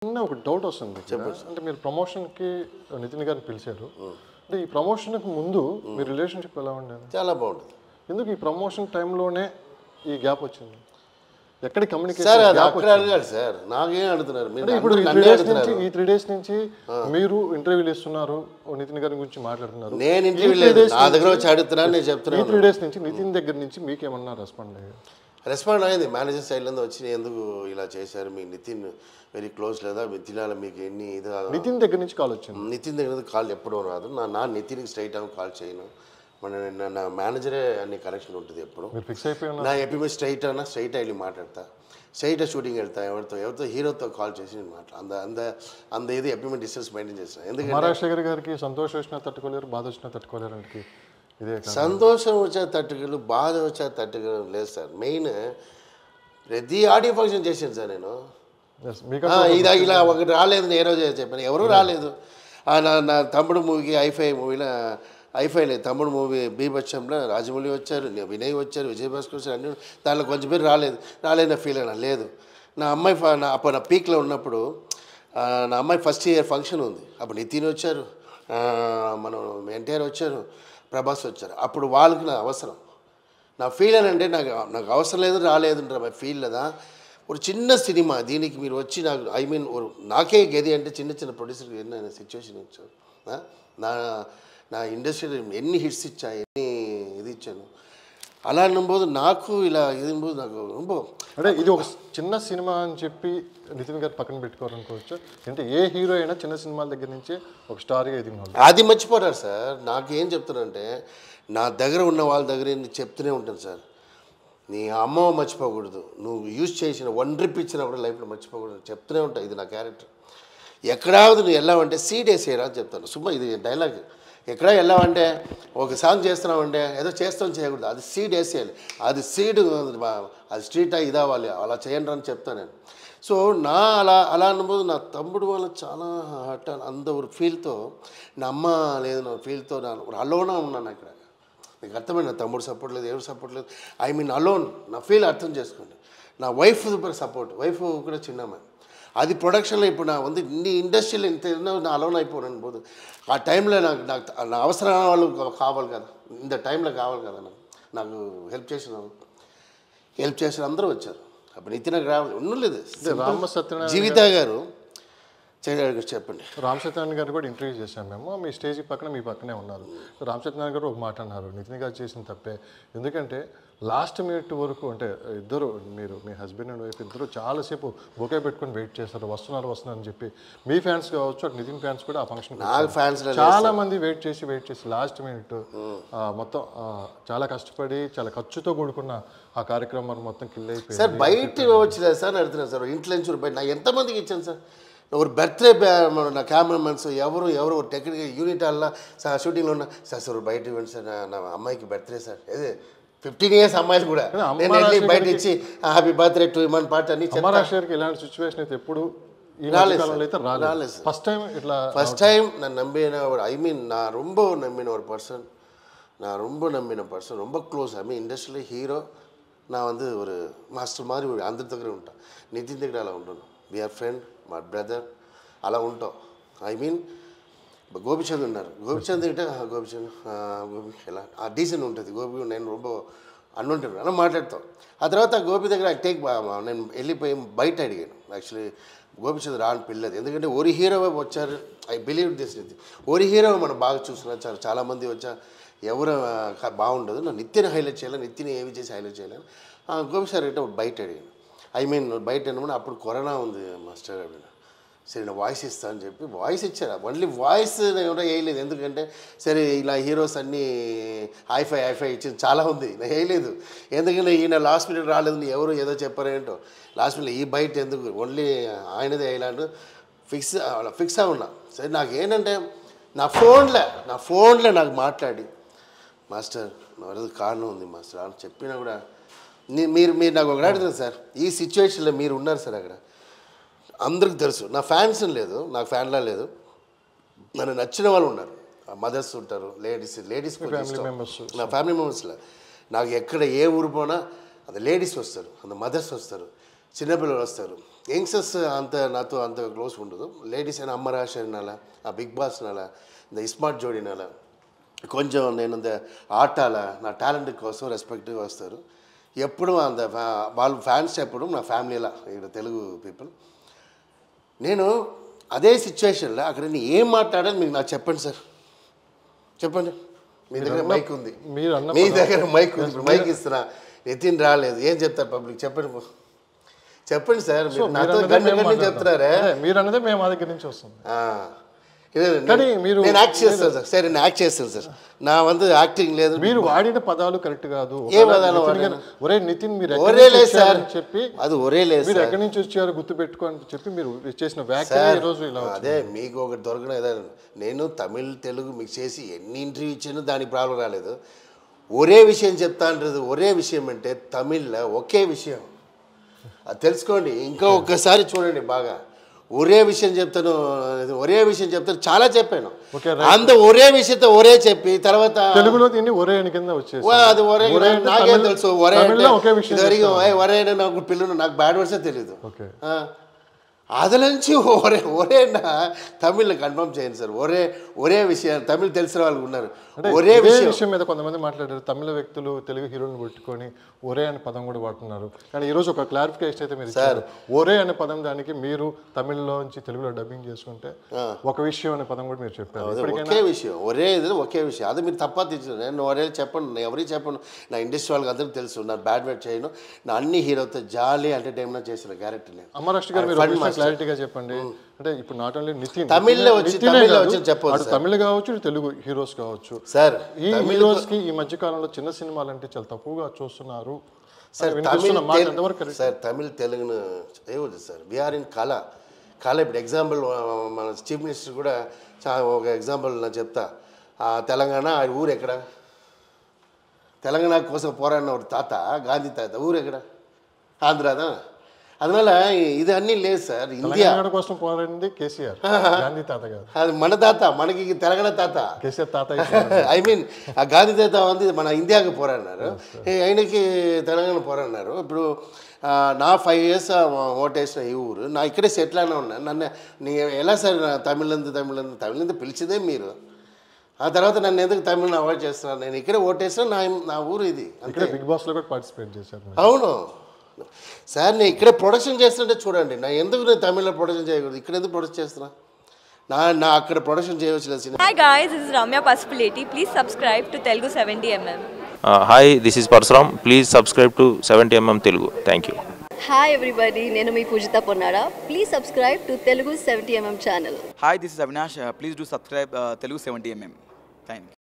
చిన్న ఒక డౌట్ వస్తుంది ఇక్కడ. అంటే మీరు ప్రమోషన్కి నితిన్ గారిని పిలిచారు అంటే ఈ ప్రమోషన్కి ముందు మీ రిలేషన్షిప్ ఎలా ఉండేది చాలా బాగుంటుంది ఎందుకు ఈ ప్రమోషన్ టైంలోనే ఈ గ్యాప్ వచ్చింది ఎక్కడి సార్ కమ్యూనికేషన్ అది గ్యాప్ అక్కడ అడిగాడు సార్ నాకేం అడుగుతున్నారు మీరు అంటే ఇప్పుడు ఈ అందరూ త్రీ నన్నే డేస్ నుంచి అడుగుతున్నారు ఈ త్రీ డేస్ నుంచి మీరు ఇంటర్వ్యూలు ఇస్తున్నారు ఓ నితిన్ గారి గురించి మాట్లాడుతున్నారు నేను ఈ ఇంటర్వ్యూ three లేదు days నా దగ్గర వచ్చి అడుగుతున్నాను నేను ఈ చెప్తున్నాను త్రీ డేస్ నుంచి నితిన్ దగ్గర నుంచి మీకేమన్నా రెస్పాండ్ అయ్యారు రెస్పాండ్ అయింది మేనేజర్ సైడ్ నుంచి వచ్చి ఎందుకు ఇలా చేశారు మీ నితిన్ వెరీ క్లోజ్ లేదా మీ తినాల మీకు ఎన్ని ఇది నితిన్ దగ్గర నుంచి కాల్ వచ్చింది నితిన్ దగ్గర నుంచి కాల్ ఎప్పుడూ రాదు నా నా నితిన్కి స్ట్రైట్ ఆమె కాల్ చేయను మన నా- నా మేనేజరే అన్ని కనెక్షన్ ఉంటుంది ఎప్పుడు మీరు ఫిక్స్ అయిపోయి ఉన్నారు నా ఎప్పుడు స్ట్రైట్ అన్నా స్ట్రైట్ వెళ్ళి మాట్లాడతా స్ట్రైట్ షూటింగ్ వెళ్తా ఎవరితో ఎవరితో హీరోతో కాల్ చేసి నేను మాట్లా అంద అంద అంద ఇది ఎప్పుడు డిస్టెన్స్ మెయింటైన్ చేస్తాను ఎందుకంటే మహారాష్ట్ర గారికి సంతోషం వచ్చినా తట్టుకోలేరు బాధ వచ్చినా తట్టుకోలేరు అంటే ఇదే కాదు. సంతోషం వచ్చే తట్టుకలు బాధ వచ్చే తట్టుకలు లేదు సార్ మెయిన్ ప్రతి ఆడియో ఫంక్షన్ చేశాను సార్ నేను Yes, మీకు ఆ, ఇది ఇలా ఒకటి రాలేదు నేను ఏ రోజు చెప్పాను ఎవరు రాలేదు ఆ, నా నా తమ్ముడు మూవీకి ఐఫై మూవీలో ఐఫై లేదు తమ్ముడు మూవీ బీభత్సంలో రాజమౌళి వచ్చారు నే- వినయ్ వచ్చారు విజయభాస్కర్ వచ్చారు అన్ని దాంట్లో కొంచెం పేరు రాలేదు రాలేదు నా ఫీల్ అయినా లేదు నా అమ్మాయి ఫ- నా అప్పుడు నా పీక్లో ఉన్నప్పుడు ఆ, నా అమ్మాయి ఫస్ట్ ఇయర్ ఫంక్షన్ ఉంది అప్పుడు నితిన్ వచ్చారు ఆ, మనం ఎన్టీఆర్ వచ్చారు ప్రభాస్ వచ్చారు అప్పుడు వాళ్ళకి నా అవసరం నా ఫీల్ అని అంటే నాకు నాకు అవసరం లేదు రాలేదు ఫీల్ లేదా ఒక చిన్న సినిమా దీనికి మీరు వచ్చి నాకు ఐ మీన్ నాకే గది అంటే చిన్న చిన్న ప్రొడ్యూసర్కి ఎన్న సిచ్యువేషన్ ఇచ్చాను ఆ? నా నా ఇండస్ట్రీలో ఎన్ని హిట్స్ ఇచ్చా ఎన్ని ఇది ఇచ్చాను అలా అన్నుம்போது నాకు ఇలా ఇది అన్నుம்போது నాకు ரொம்ப అంటే ఇది ఒక చిన్న సినిమా అని చెప్పి నితిన్ గారు పక్కన పెట్టుకోవాలనుకోవచ్చు అంటే ఏ హీరో అయినా చిన్న సినిమాల దగ్గర నుంచి ఒక స్టార్గా ఎదిగిన అది మర్చిపోతారు సార్ నాకు ఏం చెప్తానంటే నా దగ్గర ఉన్న వాళ్ళ దగ్గర నేను చెప్తూనే ఉంటాను సార్ నీ అమ్మ మర్చిపోకూడదు నువ్వు యూజ్ చేసిన వన్ ట్రిప్ ఇచ్చినా కూడా లైఫ్లో మర్చిపోకూడదు చెప్తూనే ఉంటా ఇది నా క్యారెక్టర్ ఎక్కడాவது నువ్వు వెళ్ళావంటే సీడ్ వేసేయరా అని చెప్తాను సుమ్మా ఇది డైలాగ్ ఎక్కడ వెళ్ళావంటే ఒక సాంగ్ చేస్తున్నావంటే ఏదో చేస్తాం చేయకూడదు అది సీడ్ వేసేయాలి అది సీడ్ అది స్ట్రీట్ ఇది అవ్వాలి అలా చేయండి అని చెప్తాను నేను సో నా అలా అలా అన్నప్పుడు నా తమ్ముడు వల్ల చాలా హట్ అంత ఒక ఫీల్తో నా అమ్మ లేదు నా ఫీల్తో నా అలోనా ఉన్నాను ఇక్కడ నీకు అర్థమైంది నా తమ్ముడు సపోర్ట్ లేదు ఎవరు సపోర్ట్ లేదు ఐ మీన్ అలోన్ నా ఫీల్ అర్థం చేసుకోండి నా వైఫ్ సూపర్ సపోర్ట్ వైఫ్ కూడా చిన్నమ్మాయి అది ప్రొడక్షన్లో ఇప్పుడు నా ఉంది ఇన్ని ఇండస్ట్రీలో ఇంత ఎన్నో నా అలోన్ అయిపోయాను పోదు ఆ టైంలో నాకు నాకు నా అవసరమైన వాళ్ళు కావాలి కదా ఇంత టైంలో కావాలి కదా నాకు నాకు హెల్ప్ చేసిన హెల్ప్ చేసిన అందరూ వచ్చారు అప్పుడు నితిన్ రావాలి ఉండలేదు రామ సత్యనారాయణ జీవిత గారు చేయడానికి చెప్పండి రామ్ సత్యనారాయణ గారు కూడా ఇంటర్వ్యూ చేశాం మేము మీ స్టేజ్ పక్కన మీ పక్కనే ఉన్నారు రామ్ సత్యనారాయణ గారు ఒక మాట అన్నారు నితిన్ గారు చేసిన తప్పే ఎందుకంటే లాస్ట్ మినిట్ వరకు అంటే ఇద్దరు మీరు మీ హస్బెండ్ అండ్ వైఫ్ ఇద్దరు చాలాసేపు బొకే పెట్టుకొని వెయిట్ చేస్తారు వస్తున్నారు వస్తున్నారు అని చెప్పి మీ ఫ్యాన్స్ కావచ్చు అటు నితిన్ ఫ్యాన్స్ కూడా ఆ ఫంక్షన్ నాకు ఫ్యాన్స్ చాలా మంది వెయిట్ చేసి వెయిట్ చేసి లాస్ట్ మినిట్ మొత్తం ఆ, చాలా కష్టపడి చాలా ఖర్చుతో కూడుకున్న ఆ కార్యక్రమం మొత్తం కిల్ అయిపోయింది సార్ బయట వచ్చలేదు సార్ అడుగుతున్నాను సార్ ఇంట్లో నుంచి బయట నాకు ఎంతమందికి ఇచ్చాను సార్ ఒక బర్త్డే నా కెమెరామెన్స్ ఎవరు ఎవరు టెక్నికల్ యూనిట్ అలా సార్ షూటింగ్లో ఉన్న సార్ సార్ బయట ఇవ్వండి సార్ నా- నా అమ్మాయికి బర్త్డే సార్ అదే ఫిఫ్టీన్ ఇయర్స్ అమ్మాయిలు కూడా అమ్మ నేను వెళ్ళి రాజశేఖర్కి- బయట ఇచ్చి హ్యాపీ బర్త్డే టు మన పార్టీ అని చెప్పి అమరాశ్వరికి ఇలాంటి సిచ్యువేషన్ అయితే ఎప్పుడు ఈ రాలేదు కాలంలో అయితే రాలేదు రాలేదు సార్. ఫస్ట్ టైం ఇట్లా ஃபர்ஸ்ட் டைம் நான் நம்பின ஒரு ஐ மீன் நான் ரொம்ப நம்பின ஒரு பர்சன் நான் ரொம்ப நம்பின పర్సన్ ரொம்ப క్లోజ్ ఐ మీన్ ఇండస్ట్రీలో హీరో నా வந்து ஒரு మాస్టర్ மாதிரி ஒரு అందరి దగ్గర ఉంటా నితిన్ దగ్గర అలా ఉంటాను వీఆర్ ఫ్రెండ్ మా బ్రదర్ అలా ఉంటాం ఐ మీన్ గోపిచంద్ ఉన్నారు గోపిచంద్ అంటే "ఆ, గోపిచంద్ ఆ, గోపి ఎలా ఆ డీసెంట్ ఉంటుంది గోపి నేను ரொம்ப అన్నుంటాను అలా మాట్లాడతాం ఆ తర్వాత గోపి దగ్గర టేక్ నేను వెళ్ళిపోయి బయట అడిగాను యాక్చువల్లీ గోపిచంద్ రాని పిల్లది ఎందుకంటే ఒక హీరో వచ్చారు ఐ బిలీవ్ దిస్ ఇది ఒక హీరో మనం బాగా చూస్తున్నారు చాలా చాలామంది వచ్చా ఎవరు ఆ, క- బాగుండదు నా నిత్యని హైలైట్ చేయాలి నిత్యని ఏమి చేసి హైలైట్ చేయాలని ఆ, గోపి సార్ అంటే బయట అడిగాను ఐ మీన్ బయట అనమాట అప్పుడు కరోనా ఉంది మాస్టర్ అడిగిన సరే నా వాయిస్ ఇస్తా అని చెప్పి వాయిస్ ఇచ్చారు ఓన్లీ వాయిస్ ఎవరో వేయలేదు ఎందుకంటే సరే ఇలా హీరోస్ అన్నీ హైఫై హైఫై ఇచ్చింది చాలా ఉంది నేను వేయలేదు ఎందుకంటే ఈయన లాస్ట్ మినిట్ రాలేదు నీ ఎవరు ఏదో చెప్పారేంటో లాస్ట్ మినిట్ ఈ బయట ఎందుకు ఓన్లీ ఆయనదే వేయలాంటి ఫిక్స్ ఫిక్స్ అయి ఉన్నా సరే నాకు ఏంటంటే నా ఫోన్లో నా ఫోన్లో నాకు మాట్లాడి మాస్టర్ నా కారణం ఉంది మాస్టర్ అని చెప్పినా కూడా నీ- మీరు మీరు నాకు ఒకటి అడుగుతుంది సార్ ఈ సిచ్యువేషన్లో మీరు ఉన్నారు సార్ అక్కడ అందరికి తెలుసు నా ఫ్యాన్స్ లేదు నాకు ఫ్యాన్లా లేదు నన్ను నచ్చిన వాళ్ళు ఉన్నారు మదర్స్ ఉంటారు లేడీస్ లేడీస్ family members. నా ఫ్యామిలీ మెంబర్స్లో నాకు ఎక్కడ ఏ ఊరు పోనా అది లేడీస్ వస్తారు అంత మదర్స్ వస్తారు చిన్నపిల్లలు వస్తారు యంగ్స్టర్స్ అంత నాతో అంత క్లోజ్ ఉండదు లేడీస్ అయినా అమ్మ రాశారనాల ఆ బిగ్ బాస్ నాల இந்த స్మార్ట్ జోడినాల కొంచెం నేను அந்த ఆటాల నా టాలెంట్ కోసం రెస్పెక్ట్గా వస్తారు ఎప్పుడు అంత ఫ్యా- వాళ్ళు ఫ్యాన్స్ ఎప్పుడు నా ఫ్యామిలీలా ఇక్కడ తెలుగు పీపుల్ నేను అదే సిచ్యువేషన్లో అక్కడ నేను ఏం మాట్లాడాలి మీకు నాకు చెప్పండి సార్ చెప్పండి మీ దగ్గర మైక్ ఉంది మీరు అన్న మీ దగ్గర మైక్ ఉంది ఇప్పుడు మైక్ ఇస్తున్నా నితిన్ రాలేదు ఏం చెప్తారు పబ్లిక్ చెప్పండి పో. చెప్పండి సార్ మీరు మీరు నాతో అన్నదే గంట మేము గంట మాట్లాడతాం. చెప్తున్నారే అదే, మీరు అన్నదే మేము మా దగ్గర నుంచి వస్తుంది ఆ. ఇది కానీ నేను- మీరు- నేను యాక్ట్ చేస్తాను సార్ సరే నేను యాక్ట్ చేస్తాను సార్ నా వంతు యాక్టింగ్ లేదు మీరు వాడిన పదాలు కరెక్ట్ కాదు ఏ ఒకవేళ పదాలు నితిన్ వాడాను? గారు, ఒరే నితిన్ మీరు ఎక్కడి ఒరే నుంచి లేదు సార్ వచ్చారని చెప్పి అది ఒరే లేదు మీరు సార్ ఎక్కడి నుంచి వచ్చారో గుర్తు పెట్టుకోని చెప్పి మీరు చేసిన వ్యాఖ్య సార్ ఈ రోజు ఇలా వచ్చింది. అదే మీకు ఒకటి దొరకడం ఏదో నేను తమిళ్ తెలుగు మిక్స్ చేసి ఎన్ని ఇంటర్వ్యూ ఇచ్చినా దానికి ప్రాబ్లం రాలేదు ఒరే విషయం చెప్తా అంటది ఒరే విషయం అంటే తమిళ్లో ఒకే విషయం అది తెలుసుకోండి ఇంకా ఒక్కసారి చూడండి బాగా ఒరే విషయం చెప్తాను ఒరే విషయం చెప్తాను చాలా చెప్పాను ఓకే, అంత ఒరే విషయంతో ఒరే చెప్పి తర్వాత తెలుగులో దీన్ని ఒరే అని కింద వచ్చేసి వా, అది ఒరే ఒరే అంటే నాకేం తమిళ- తెలుసు ఒరే తమిళ్లో అంటే ఒకే విషయం ఇదివరకు చెప్తాం. "ఏయ్, ఒరే అంటే నాకు పిల్లలు నాకు బ్యాడ్ వర్డ్సే తెలియదు ఓకే ఆ, అదలంచి ఒరే ఒరే నా తమిళ్ కన్ఫర్మ్ చేయండి సార్ ఒరే ఒరే విషయం తమిళ్ తెలిసిన వాళ్ళు ఉన్నారు అంటే ఒరే ఇదే విషయం విషయం మీద కొంతమంది మాట్లాడారు తమిళ వ్యక్తులు తెలుగు హీరోని పెట్టుకొని ఒరే అనే పదం కూడా వాడుతున్నారు కానీ ఈ రోజు ఒక క్లారిఫికేషన్ అయితే మీరు ఇచ్చారు ఒరే అనే పదం దానికి మీరు తమిళ్లో నుంచి తెలుగులో డబ్బింగ్ చేసుకుంటే ఒక విషయం అనే పదం కూడా మీరు చెప్పారు అదే ఇప్పటికైనా ఒకే విషయం ఒరే ఇది ఒకే విషయం అది మీరు తప్ప తెచ్చు నేను ఒరే చెప్పండి నేను ఎవరికి చెప్పను నా ఇండస్ట్రీ వాళ్ళకి అందరికీ తెలుసు నా బ్యాడ్ వర్డ్ చేయను నా అన్ని హీరోతో జాలీ ఎంటర్టైన్మెంట్ చేసిన క్యారెక్టర్ నేను అమరాష్ట్ర గారు మీరు ఒక విషయం క్లారిటీగా చెప్పండి అంటే ఇప్పుడు నాట్ ఓన్లీ నితిన్ తమిళ్లో వచ్చి- నితినే తమిళ్లో కాదు, వచ్చి చెప్పొద్దు అటు తమిళ కావచ్చు ఇటు తెలుగు హీరోస్ కావచ్చు సార్ ఈ హీరోస్ కి ఈ మధ్య కాలంలో చిన్న సినిమాలు అంటే చాలా తక్కువగా చూస్తున్నారు సార్ అని తమిళ్ వినిపిస్తున్న మాట తెలు- ఎంతవరకు correct? సార్ తమిళ్ తెలుగును ఏవద్దు సార్ వీఆర్ ఇన్ కళ కళ ఇప్పుడు ఎగ్జాంపుల్ మన చీఫ్ మినిస్టర్ కూడా చా ఒక ఎగ్జాంపుల్ నేను చెప్తా ఆ తెలంగాణ ఆ ఊరు ఎక్కడ తెలంగాణ కోసం పోరాడిన ఒక తాత గాంధీ తాత ఊరు ఎక్కడ ఆంధ్రాదా అందువల్ల ఇది అన్నీ లేదు సార్ ఇండియా తెలంగాణ కోసం పోరాడింది కేసీఆర్ గాంధీ తాత కాదు అది మన తాత మనకి తెలంగాణ తాత కేసీఆర్ తాత ఐ మీన్ ఆ గాంధీ తాత ఉంది మన ఇండియాకి పోరాడినారు ఏ, ఆయనకి తెలంగాణ పోరాడినారు ఇప్పుడు ఆ, నా ఫైవ్ ఇయర్స్ ఓటేసిన ఈ ఊరు నా ఇక్కడే సెటిల్ అయినా ఉన్నాను నన్ను నీ ఎలా సార్ నా తమిళందు తమిళందు తమిళందు పిలిచేదే మీరు ఆ తర్వాత నన్ను ఎందుకు తమిళని అవాయిడ్ చేస్తున్నారు నేను ఇక్కడే ఓటేసిన నా నా ఊరు ఇది ఇక్కడ బిగ్ బాస్ లో కూడా పార్టిసిపేట్ చేశారు మీరు. అవును సార్ నేను ఇక్కడే ప్రొడక్షన్ చేస్తుంటే చూడండి నా ఎందుకు నేను తమిళ్లో ప్రొడక్షన్ చేయకూడదు ఇక్కడ ఎందుకు ప్రొడక్షన్ చేస్తున్నా నా నా అక్కడ ప్రొడక్షన్ చేయవచ్చిన cinema Hi guys, this is Ramya Pasupuleti. Please subscribe to Telugu 70mm. Hi this is Parashuram please subscribe to seventy MM Telugu thank you hi everybody నేను మీ Poojitha Ponnara please subscribe to Telugu seventy MM channel Hi, this is Avinash. Uh, please do subscribe uh, Telugu 70mm. Thank you.